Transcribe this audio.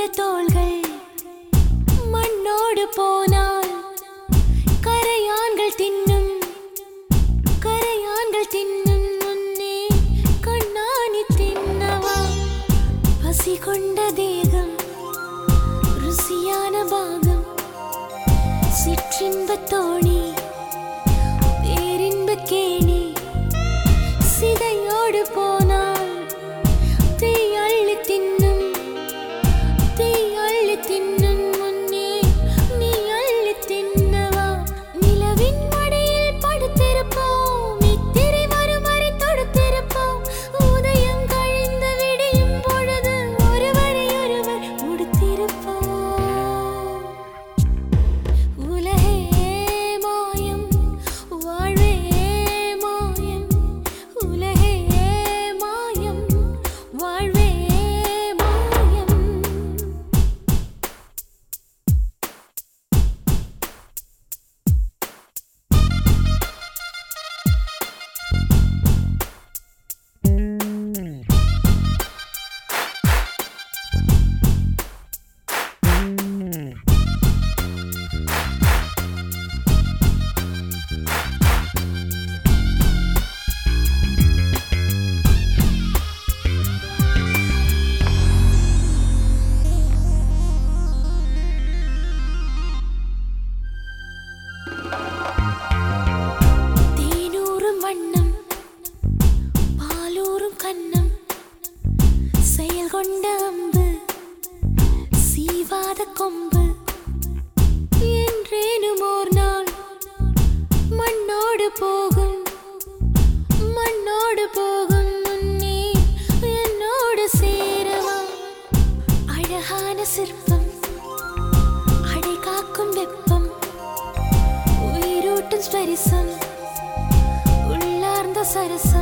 தோள்கள் மண்ணோடு போனால் கரையான்கள் தின்னும் கரையான்கள் தின்னும் முன்னே கண்ணாணி தின்னவா பசி கொண்ட தேகம் ருசியான பாகம் சிற்றின்பத் தோணி பேரின்ப கேணி சிதையோடு போனால் தீ அள்ளி தின்னும் தீ அள்ளி தின்னும் முன்னே நீ அள்ளி தின்னவா நிலவின் மடியில் படுத்திருப்போம் இத்திரை வரும் வரை தொடுத்திருப்போம் உதயம் கழிந்து விடியும் பொழுது ஒருவரை ஒருவர் முடித்திருப்போம் உலகே மாயம் வாழ்வே மாயம் உலகே மாயம் வாழ்வே மாயம் தேனூரும் வண்ணம் பாலூரும் கண்ணம் செயல் கொண்ட அம்பு சீவாத கொம்பு என்றேனும் ஓர் நாள் மண்ணோடு போகும் மண்ணோடு போகும் முன்னே என்னோடு சேரவா அழகான சிற்பம் அடை காக்கும் வெப்பம் உயிரூட்டும் ஸ்பரிசம் உள்ளார்ந்த சரசம்